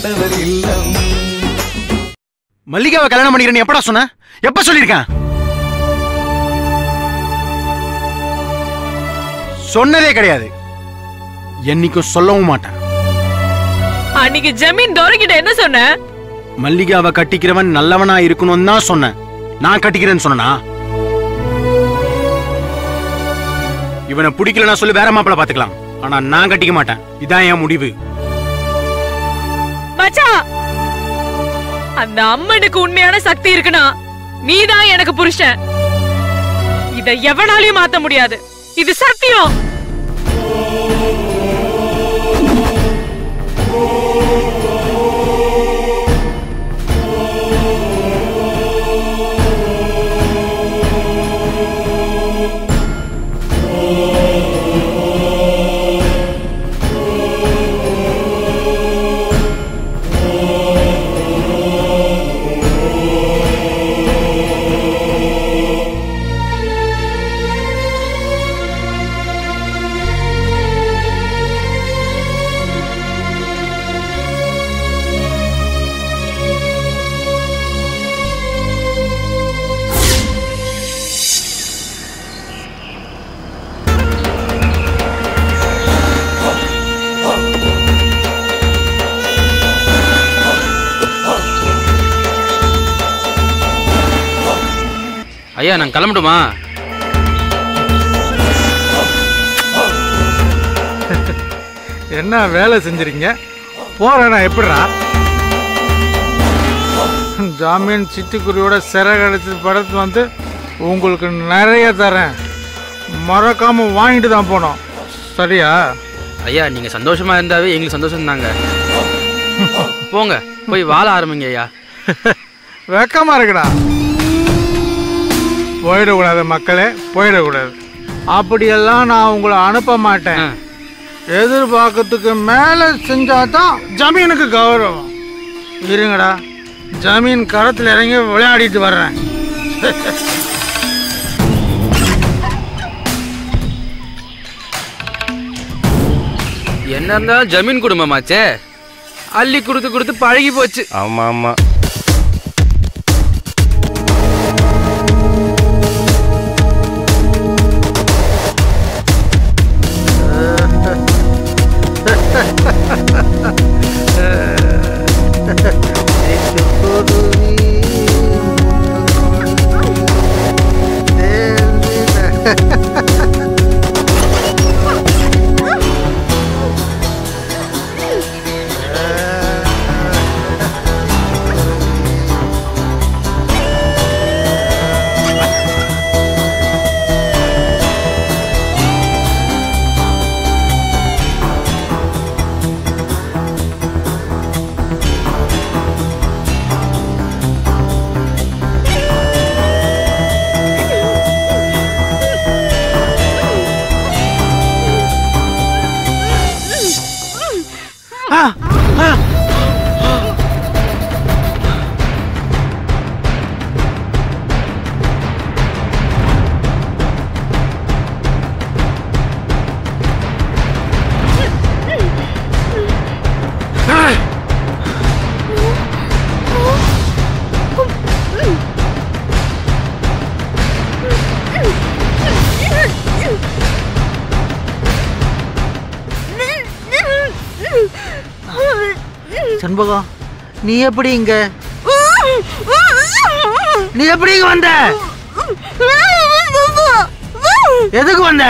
ஆண்டவர் இல்லம் மல்லிகாவை கல்யாணம் பண்ணிக்கிறேன்னு எப்படா சொன்ன எப்ப சொல்லியிருக்கேன் சொன்னதே கிடையாது என்னைக்கும் சொல்லவும் மாட்டேன் அன்னைக்கு ஜமீன் தோரகிட்ட என்ன சொன்ன மல்லிகாவை கட்டிக்கிறவன் நல்லவனா இருக்கணும்னு தான் சொன்னேன் நான் கட்டிக்கிறேன்னு சொன்னா இவனை பிடிக்கலனா சொல்லி வேற மாப்பிள்ள பாத்துக்கலாம் ஆனா நான் கட்டிக்க மாட்டேன் இதான் என் முடிவு மச்சான் அந்த அம்மனுக்கு உண்மையான சக்தி இருக்குன்னா நீதான் எனக்கு புருஷன் இத எவனாலையும் மாத்த முடியாது இது சத்தியம் ஐயா நான் கிளம்பட்டுமா என்ன வேலை செஞ்சுறீங்க போறேனா எப்படிடா ஜாமீன் சிட்டுக்குருவியோட சிறை கழிச்சு படத்து வந்து உங்களுக்கு நிறைய தரேன் மறக்காம வாங்கிட்டு தான் போனோம் சரியா ஐயா நீங்க சந்தோஷமா இருந்தாவே எங்களுக்கு சந்தோஷம் தாங்க போங்க போய் வாழ ஆரம்பிங்க ஐயா வெக்கமா இருக்குடா போயிடக்கூடாது மக்களே போயிடக்கூடாது அப்படியெல்லாம் நான் உங்களை அனுப்ப மாட்டேன் எதிர்பார்க்கறதுக்கு மேலே செஞ்சாதான் ஜமீனுக்கு கௌரவம் இருங்கடா ஜமீன் களத்தில் இறங்கி விளையாடிட்டு வர்றேன் என்ன இருந்தாலும் ஜமீன் குடும்பமாச்சே அள்ளி கொடுத்து கொடுத்து பழகி போச்சு ஆமா ஆமா சண்பகம் நீ எப்படி இங்க நீ எப்படி இங்க வந்த எதுக்கு வந்த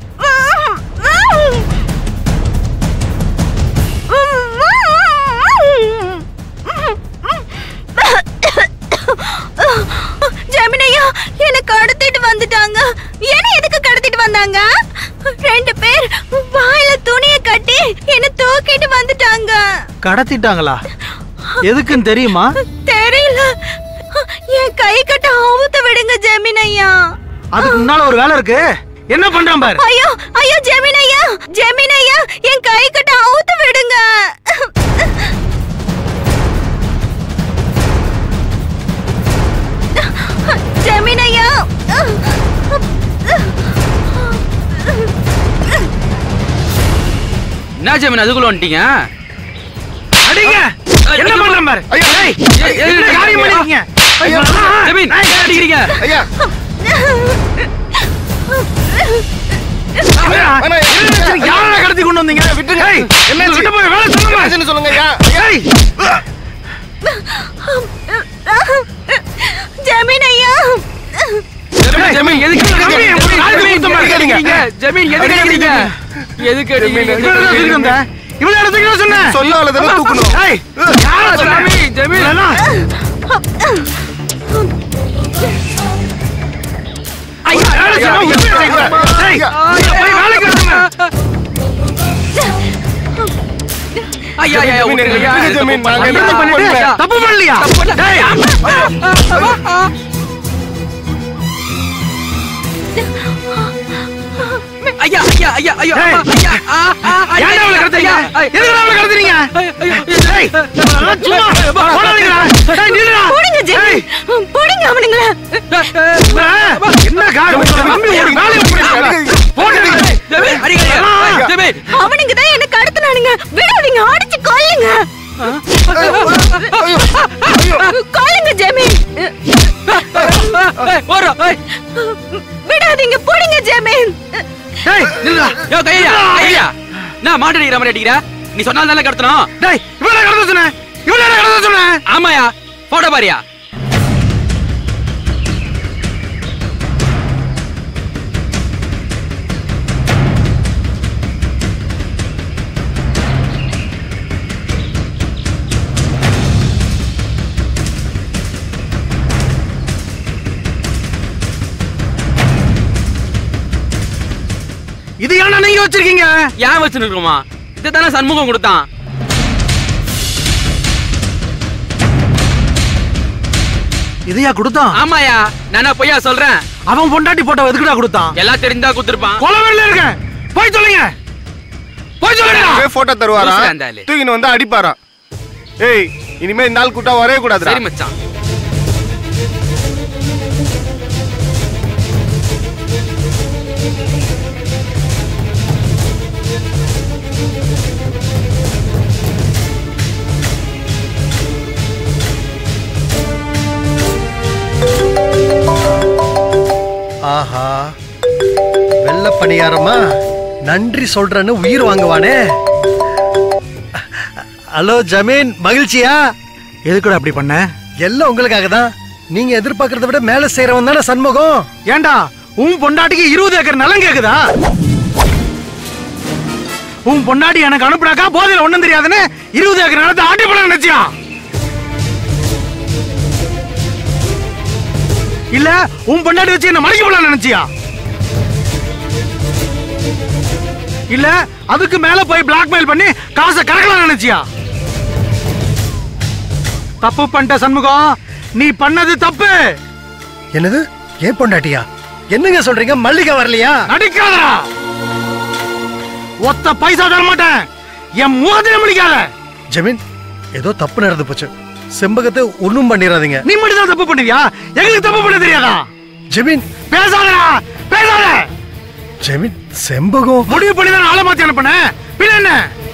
ஜெமினையா என்ன கடத்திட்டு வந்துட்டாங்க என்ன எதுக்கு கடத்திட்டு வந்தாங்க ரெண்டு பேர் வாயில துணிய கட்டி என்ன தூக்கிட்டு வந்துட்டாங்க கடத்திட்டாங்களா எதுக்குன்னு தெரியுமா தெரியல என் கை கட்ட அவுத்து விடுங்க ஜெமினையா அதுக்கு முன்னால ஒரு வேலை இருக்கு என்ன பண்றான் பாரு ஐயோ ஐயோ ஜெமினையா ஜெமினையா என் கை கட்ட அவுத்து விடுங்க ஜெமினையா என்ன ஜமீன் அதுக்குள்ள வந்துட்டீங்க அடிங்க என்ன பண்றேன் பாரு ஐயா. ஏய், ஏய், ஏய், என்ன காரியம் பண்ணிருக்கீங்க ஐயா. ஜமீன் ஏன் அடிக்கிறீங்க ஐயா வேணாம், ஐயா. யாரை கடத்தி கொண்டு வந்தீங்க விட்டுருங்க. ஏய், என்னாச்சு? கிட்ட போய் வேலை சொல்லுங்க என்னாச்சுன்னு சொல்லுங்க ஐயா ஏய், ஜமீன் ஐயா ஜமீன், ஜமீன் எதுக்கு ஜமீன், ஜமீன், கால் ஜமீன், குத்தம் எதுக்கு அடிக்காதீங்க. அடிக்கிறீங்க? ஜமீன் எதுக்கு அடிக்கிறீங்க எதுக்கு அடிக்கிறீங்க இவ்வளவு நேரம் எதுக்கு வந்த? இவ்வளவு நேரம் எதுக்கு நான் சொன்னேன் சொல்லால தானே தூக்கணும் ஏய், யாரை சொன்ன? ஜமீன் ஜமீன் இல்லைன்னா, ஐயா, வேலை ஐயா, சொன்னா உண்மையை செய்யக்கூடாது. ஏய், போய் வேலைக்கு வாங்க. ஐயா, ஐயா, ஜமீன், விட்டுருங்க, விட்டுருங்க, ஐயா, ஜமீன், நாங்க ஐயா, என்ன என்ன பண்ணிட்டு? பண்ணல. தப்பு பண்ணலையா ஏய், ஐயா ஐயா ஐயா ஐயா ஏய். அம்மா, ஐயா ஆ, ஆ, ஐயா, ஏன்டா அவளை கடத்துறீங்க? ஐயா, ஐயா, எதுக்குடா அவளை கடத்துறீங்க? ஐயா, ஏய், அதெல்லாம் சும்மா போடாதீங்கடா. ஏய், நில்லுடா. போடுங்க ஏய், ஜமீன் போடுங்க அவனுங்கள ஏய், என்ன காரணம் தம்பி ஒரு வேலையை முடிச்சு போட்டுடுங்க. ஜமீன், அடிக்காதீங்க. ஐயா. ஜமீன். அவனுங்க தான் என்ன கடத்துனானுங்க விடாதீங்க அடிச்சு கொல்லுங்க கொல்லுங்க ஜமீன் ஏய், போடுறோம், ஏய். விடாதீங்க போடுங்க ஜமீன் ஏய், நில்லுடா. யோ, கையா, கையா. என்ன மாட்டு அடிக்கிற மாதிரி அடிக்கிற? நீ சொன்னால் தானே கடத்தணும் டேய், இவனை கடத்த சொன்னேன். இவனை கடத்த சொன்னேன். ஆமாயா போட்டோ பாரியா இது ஏன்டா நீங்க வச்சிருக்கீங்க ஏன் வச்சுன்னு இருக்கோமா இதுதானே சண்முகம் கொடுத்தான் இதையா கொடுத்தான் ஆமாயா நானா பொய்யா சொல்றேன் அவன் பொண்டாட்டி போட்டோ எதுக்குடா கொடுத்தான் எல்லாம் தெரிந்தா கொடுத்துருப்பான் கொலவெளில இருக்க போய் சொல்லுங்க போய் சொல்லுங்க போட்டோ தருவாரா லூசுடா இந்த ஆளு. தூக்கின்னு வந்து அடிப்பாராம் ஏய் இனிமே இந்த நாள் கூட்டா வரவே கூடாதுடா சரி மச்சான் ஆஹா வெள்ள பணியாரமா நன்றி சொல்றேன்னு உயிர் வாங்குவானே ஹலோ ஜமீன் மகிழ்ச்சியா எதுக்குடா அப்படி பண்ண எல்லாம் உங்களுக்காக தான் நீங்க எதிர்பார்க்கறத விட மேல செய்யறவன் தானே சண்முகம் ஏன்டா உன் பொண்டாட்டிக்கு இருபது ஏக்கர் நிலம் கேக்குதா உன் பொண்டாட்டி எனக்கு அனுப்புனாக்கா போதையில ஒண்ணும் தெரியாதுன்னு இருபது ஏக்கர் நிலத்தை ஆட்டி போட நினைச்சியா இல்ல உன் பொண்டாட்டி வச்சு என்ன மடக்கி போட நினைச்சியா இல்ல அதுக்கு மேல போய் பிளாக்மெயில் பண்ணி காசை கறக்கலாம் நினைச்சியா தப்பு பண்ணிட்ட சண்முகம் நீ பண்ணது தப்பு என்னது ஏன் பொண்டாட்டியா என்னங்க சொல்றீங்க மல்லிகை வரலையா நடிக்காதடா ஒத்த பைசா தர மாட்டேன் என் முகத்தில முடிக்காத ஜமீன் ஏதோ தப்பு நடந்து போச்சு செம்பகத்தை ஒண்ணும் பண்ணிடாதீங்க நீ மட்டும் தான் தப்பு பண்ணுவியா எங்களுக்கு தப்பு பண்ண தெரியாதா ஜமீன் பேசாதடா பேசாத ஜமீன் செம்பகம் முடிவு பண்ணி தான் ஆளை மாத்தி அனுப்புன பின்ன என்ன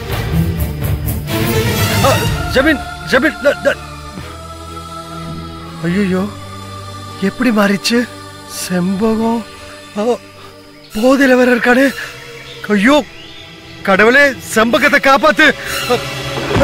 அ, ஜமீன் ஜமீன் ஐயோ எப்படி மாறிச்சு செம்பகம் அ, போதையில வேற இருக்கானே ஐயோ கடவுளே செம்பகத்தை காப்பாத்து அ,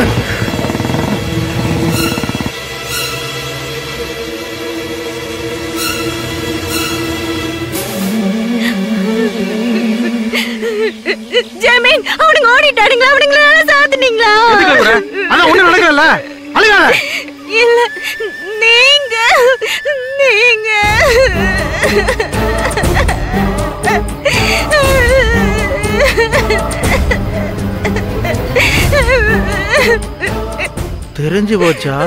ஜமீன் அவனுங்க ஓடிட்டானுங்களா அவனுங்கள நல்லா சாத்துனீங்களா எதுக்கு அழுகுற? அதான் ஒண்ணு நடக்கல அழுகாத இல்ல நீங்க நீங்க தெரிஞ்சு போச்சா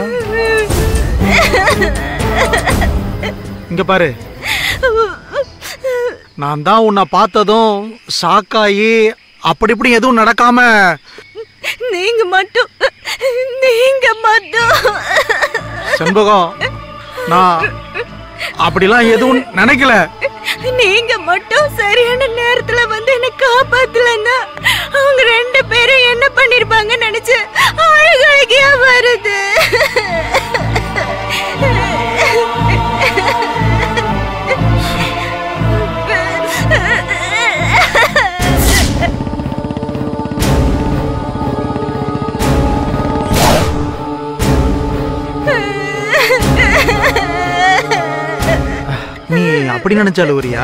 இங்க பாரு நான் தான் உன்னை பார்த்ததும் ஷாக்காயி அப்படி இப்படி எதுவும் நடக்காம நீங்க மட்டும் நீங்க மட்டும் செண்பகம் நான் அப்படிலாம் எதுவும் நினைக்கல நீங்க மட்டும் சரியான நேரத்துல வந்து என்ன காப்பாத்தலன்னா அவங்க ரெண்டு பேரும் என்ன பண்ணிருப்பாங்க நினைச்சு அழுகழகியா வருது அப்படி நினைச்சு அழுவுறியா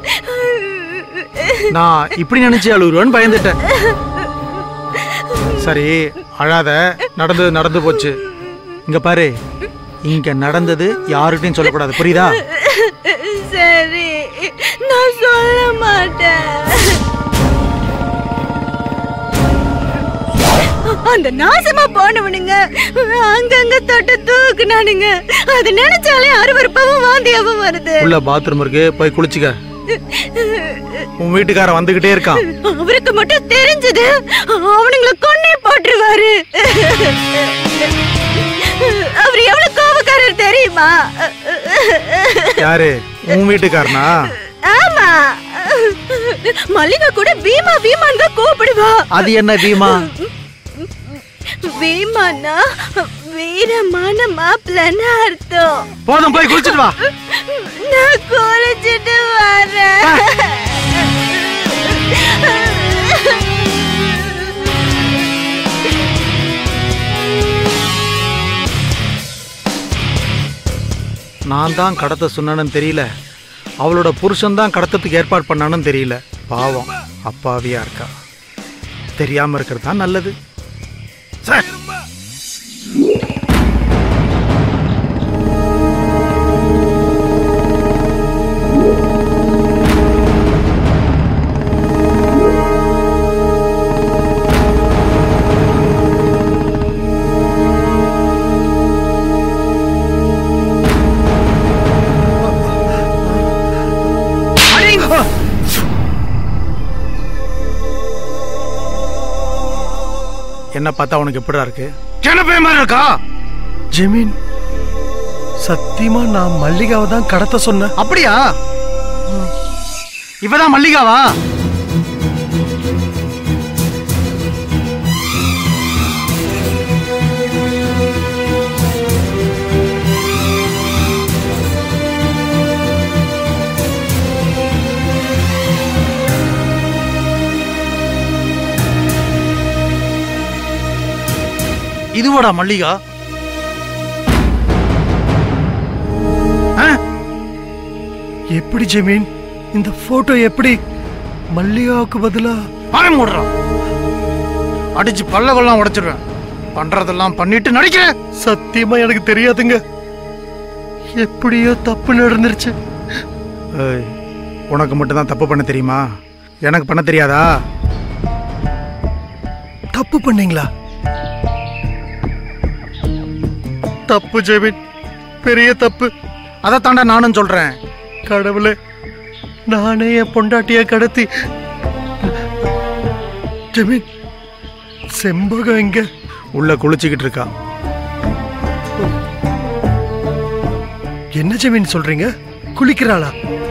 நான் இப்படி நினைச்சு அழுவுருவேன்னு பயந்துட்டேன் சரி அழாத நடந்தது நடந்து போச்சு இங்க பாரு இங்க நடந்தது யாருக்கிட்டையும் சொல்லக்கூடாது புரியுதா சரி நான் சொல்ல மாட்டேன் அந்த நாசமா போனவனுங்க அங்கங்க தொட்டு தூக்குனானுங்க அது நினைச்சாலே அருவருப்பாவும் வாந்தியாவும் வருது உள்ள பாத்ரூம் இருக்கு போய் குளிச்சுக்க உன் வீட்டுக்காரன் வந்துகிட்டே இருக்கான் அவருக்கு மட்டும் தெரிஞ்சது அவனுங்களை கொன்னே போட்டுருவாரு அவர் எவ்வளவு கோபக்காரர் தெரியுமா யாரு உன் வீட்டுக்காரனா ஆமா மல்லிகா கூட பீமா பீமான் தான் கூப்பிடுவா அது என்ன பீமா பீமானா வீரமான மாப்பிள்ளன்னு அர்த்தம் போதும் போய் குளிச்சுட்டு வா நான் குளிச்சிட்டு வரேன் நான் தான் கடத்த சொன்னேன்னு தெரியல அவளோட புருஷன் தான் கடத்தத்துக்கு ஏற்பாடு பண்ணான்னு தெரியல பாவம் அப்பாவியா இருக்கா தெரியாம இருக்கிறது தான் நல்லது சார் என்ன பார்த்தா உனக்கு எப்படிடா இருக்கு கிளப்பே மாதிரி இருக்கா ஜெமீன் சத்தியமா நான் மல்லிகாவை தான் கடத்த சொன்னேன் அப்படியா இவதான் மல்லிகாவா இதுவாடா மல்லிகா எப்படி ஜெமீன் இந்த போட்டோ எப்படி மல்லிகாவுக்கு பதிலா பாய மூடுறான் அடிச்சு பல்லவெல்லாம் உடைச்சிருவேன் பண்றதெல்லாம் பண்ணிட்டு நடிக்கிறேன் சத்தியமா எனக்கு தெரியாதுங்க எப்படியோ தப்பு நடந்துருச்சு ஏய், உனக்கு மட்டும்தான் தப்பு பண்ண தெரியுமா எனக்கு பண்ண தெரியாதா தப்பு பண்ணீங்களா தப்பு ஜெமீன் பெரிய தப்பு அதை தாண்டா நானும் சொல்றேன் கடவுளே நானே என் பொண்டாட்டிய கடத்தி ஜெமீன் செம்பகம் எங்க உள்ள குளிச்சுக்கிட்டு இருக்கா என்ன ஜெமீன் சொல்றீங்க குளிக்கிறாளா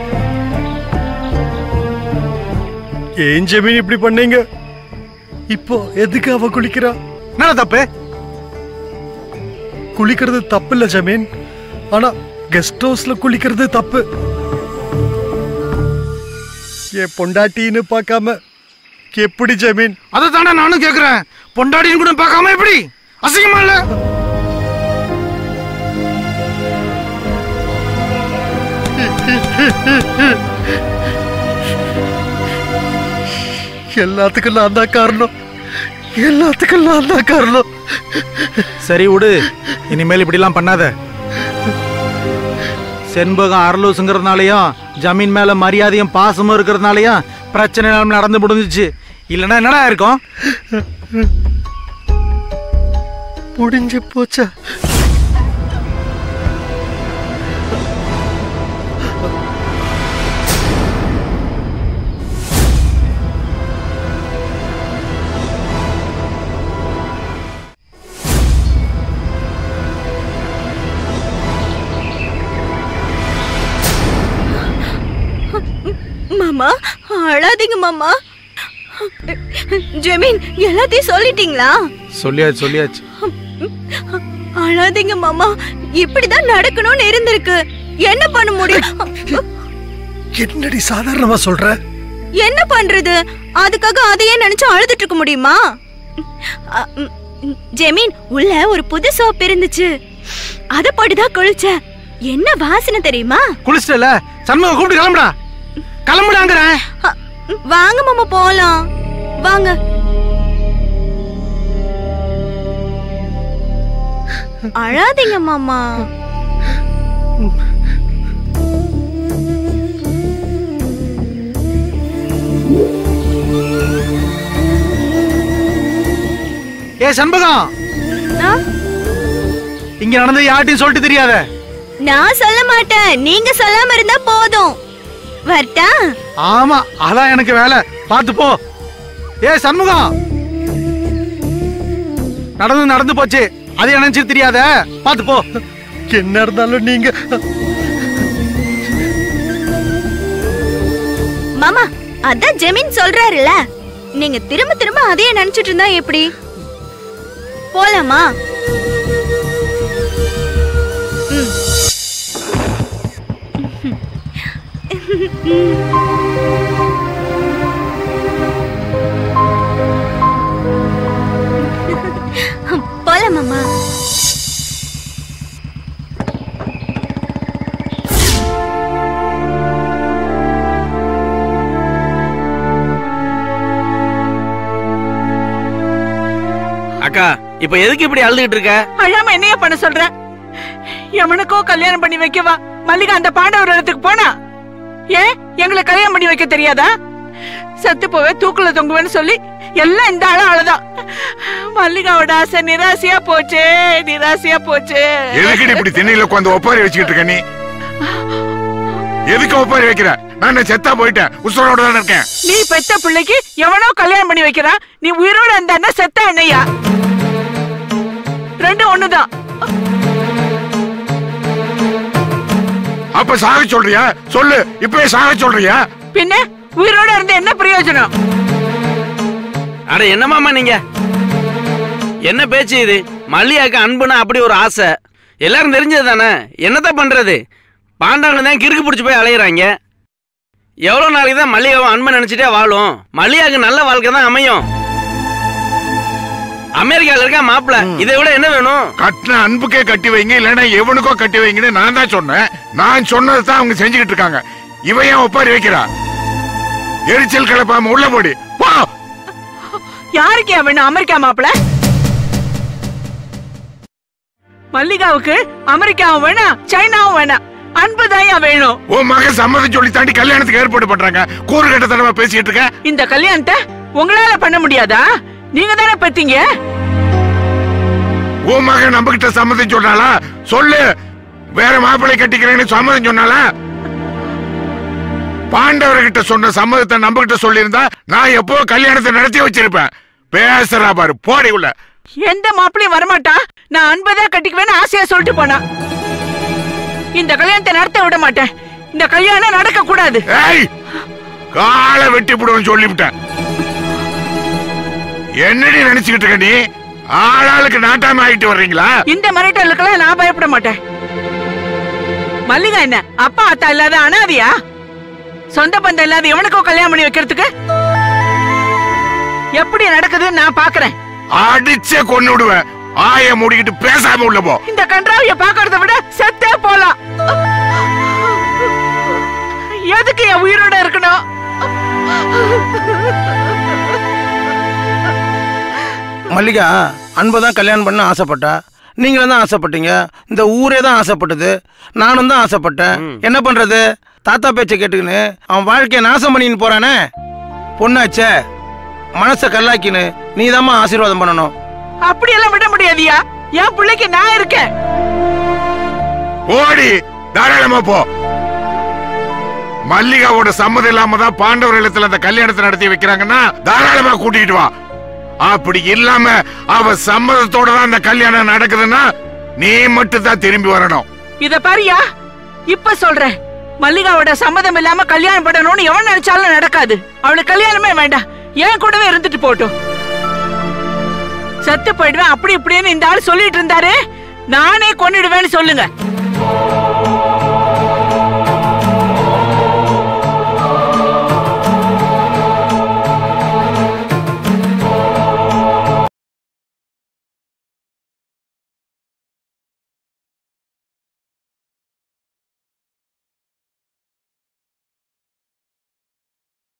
ஏன் ஜெமீன் இப்படி பண்ணீங்க இப்போ எதுக்கு அவ குளிக்கிறா என்ன தப்பு குளிக்கிறது தப்பு இல்ல ஜமீன் ஆனா கெஸ்ட் ஹவுஸ்ல குளிக்கிறது தப்பு என் பொண்டாட்டின்னு பார்க்காம எப்படி ஜமீன் அதை தாண்டா நானும் கேக்குறேன் பொண்டாடின்னு கூட பார்க்காம எப்படி அசிங்கமா இல்ல எல்லாத்துக்கும் நான் தான் காரணம் எல்லாத்துக்கும் நான் தான் காரணம் சரி விடு இனிமேல் இப்படிலாம் பண்ணாத செண்பகம் அரலூசுங்கிறதுனாலயும் ஜமீன் மேல மரியாதையும் பாசமும் இருக்கிறதுனாலயும் பிரச்சனை எல்லாம் நடந்து முடிஞ்சிச்சு இல்லைன்னா என்னடா இருக்கும் முடிஞ்சு போச்சா மாமா அழாதீங்க மாமா ஜெமீன் எல்லாத்தையும் சொல்லிட்டீங்களா சொல்லியாச்சு சொல்லியாச்சு அழாதீங்க மாமா இப்படிதான் நடக்கணும்னு இருந்திருக்கு என்ன பண்ண முடியும் என்னடி சாதாரணமா சொல்ற என்ன பண்றது அதுக்காக அதையே நினைச்சு அழுதுட்டு இருக்க முடியுமா அ, ம், ஜெமீன் உள்ள ஒரு புது சோப் இருந்துச்சு அத போட்டுதான் குளிச்சேன் என்ன வாசனை தெரியுமா குளிச்சிட்டல சண்முகம் கூப்பிட்டு கிளம்புடா கிளம்புடாங்கிறேன் அ, வாங்க மாமா போலாம் வாங்க அழாதீங்க மாமா ஏ சண்முகம் ஆ, இங்க நடந்தது யார்ட்டையும் சொல்லிட்டு தெரியாத நான் சொல்ல மாட்டேன் நீங்க சொல்லாம இருந்தா போதும் வரட்டா ஆமா அதான் எனக்கு வேலை பார்த்து போ ஏ சண்முகம் நடந்து நடந்து போச்சு அது நினைச்சு தெரியாத பார்த்து போ என்ன இருந்தாலும் நீங்க மாமா அதான் ஜெமீன் சொல்றாருல்ல நீங்க திரும்ப திரும்ப அதையே நினைச்சிட்டு இருந்தா எப்படி போலாமா ம். போலாமாமா அக்கா இப்ப எதுக்கு இப்படி அழுதுகிட்டு இருக்க அழாம என்னைய பண்ண சொல்ற எவனுக்கோ கல்யாணம் பண்ணி வைக்கவா மல்லிகா அந்த பாண்டவர் இடத்துக்கு போனா ஏன் எங்களை கல்யாணம் பண்ணி வைக்க தெரியாதா செத்து போவே தூக்குல தொங்குவேன்னு சொல்லி எல்லாம் இந்த ஆள ஆளுதான் மல்லிகாவோட ஆசை நிராசையா போச்சே நிராசையா போச்சே எதுக்குடி இப்படி திண்ணையில உட்காந்து ஒப்பாரி வச்சுக்கிட்டு இருக்க நீ எதுக்கு ஒப்பாரி வைக்கிற நான் என்ன செத்தா போயிட்டேன் உசுரோட தான் இருக்கேன் நீ பெத்த பிள்ளைக்கு எவனோ கல்யாணம் பண்ணி வைக்கிறான் நீ உயிரோட இருந்தா செத்த என்னையா ரெண்டும் ஒண்ணுதான் அப்ப சாக சொல்றியா சொல்லு இப்பவே சாக சொல்றியா பின்ன உயிரோட இருந்து என்ன பிரயோஜனம் அட என்னமாமா நீங்க என்ன பேச்சு இது மல்லியாக்கு அன்புனா அப்படி ஒரு ஆசை எல்லாரும் தெரிஞ்சது தானே என்னதான் பண்றது பாண்டவங்க தான் கிறுக்கு பிடிச்சி போய் அலையிறாங்க எவ்வளோ நாளைக்கு தான் மல்லிகாவை அன்பை நினைச்சிட்டே வாழும் மல்லிகாவுக்கு நல்ல வாழ்க்கை தான் அமையும் அமெரிக்கால இருக்க மாப்பிள இதை விட என்ன வேணும் கட்டின அன்புக்கே கட்டி வைங்க இல்லைன்னா எவனுக்கோ கட்டி வைங்கன்னு நான் தான் சொன்னேன் நான் சொன்னதை தான் அவங்க செஞ்சுக்கிட்டு இருக்காங்க இவன் ஏன் ஒப்பாரி வைக்கிறா எரிச்சல் கிளப்பாம உள்ள போடி போ யாருக்கு வேணும் அமெரிக்கா மாப்பிள மல்லிகாவுக்கு அமெரிக்காவும் வேணாம் சைனாவும் வேணாம் அன்புதாயா வேணும் உன் மகன் சம்மதம் சொல்லி தாண்டி கல்யாணத்துக்கு ஏற்பாடு பண்றாங்க கூறு கட்ட தடவை பேசிட்டு இருக்க இந்த கல்யாணத்தை உங்களால பண்ண முடியாதா நீங்க தானே பெத்தீங்க உன் மகன் நம்ம கிட்ட சம்மதம் சொன்னாளா சொல்லு வேற மாப்பிள்ளை கட்டிக்கிறேன்னு சம்மதம் சொன்னாளா பாண்டவர்கிட்ட சொன்ன சம்மதத்தை நம்ம கிட்ட சொல்லியிருந்தா நான் எப்போ கல்யாணத்தை நடத்தி வச்சிருப்பேன் பேசுறா பாரு போடி உள்ள எந்த மாப்பிளையும் வரமாட்டா நான் அன்பதா கட்டிக்குவேன்னு ஆசையா சொல்லிட்டு போனா இந்த கல்யாணத்தை நடத்த விட மாட்டேன் இந்த கல்யாணம் நடக்க கூடாது ஏய் காலை வெட்டி போடுவேன் சொல்லிவிட்டேன் என்னடி நினைச்சுக்கிட்டு இருக்க நீ ஆளாளுக்கு நாட்டாம ஆயிட்டு வர்றீங்களா இந்த மிரட்டலுக்கெல்லாம் நான் பயப்பட மாட்டேன் மல்லிகா என்ன அப்பா அத்தா இல்லாத அனாதியா சொந்த பந்தம் இல்லாத எவனுக்கோ கல்யாணம் பண்ணி வைக்கிறதுக்கு எப்படி நடக்குதுன்னு நான் பாக்குறேன் அடிச்சே கொன்னு விடுவேன் ஆய மூடிக்கிட்டு பேசாம உள்ள போ இந்த கன்றாவிய பாக்குறத விட செத்தே போலாம் எதுக்கு என் உயிரோட இருக்கணும் மல்லிகா அன்பை தான் கல்யாணம் பண்ண ஆசைப்பட்டா நீங்களும் தான் ஆசைப்பட்டீங்க இந்த ஊரே தான் ஆசைப்பட்டது நானும் தான் ஆசைப்பட்டேன் என்ன பண்றது தாத்தா பேச்சை கேட்டுக்கின்னு அவன் வாழ்க்கையை நாசம் பண்ணின்னு போறானே பொண்ணாச்சே மனசை கல்லாக்கின்னு நீ ஆசீர்வாதம் பண்ணணும் அப்படியெல்லாம் விட முடியாதியா என் பிள்ளைக்கு நான் இருக்கேன் ஓடி தாராளமா போ மல்லிகாவோட சம்மதம் இல்லாம தான் பாண்டவர் இல்லத்துல அந்த கல்யாணத்தை நடத்தி வைக்கிறாங்கன்னா தாராளமா கூட்டிட்டு வா அப்படி இல்லாம அவ சம்மதத்தோட தான் அந்த கல்யாணம் நடக்குதுன்னா நீ மட்டும் தான் திரும்பி வரணும் இத பாரியா இப்ப சொல்றேன் மல்லிகாவோட சம்மதம் இல்லாம கல்யாணம் பண்ணணும்னு எவன் நினைச்சாலும் நடக்காது அவளுக்கு கல்யாணமே வேண்டாம் என் கூடவே இருந்துட்டு போட்டும் செத்து போயிடுவேன் அப்படி இப்படின்னு இந்த ஆள் சொல்லிட்டு இருந்தாரு நானே கொன்னிடுவேன்னு சொல்லுங்க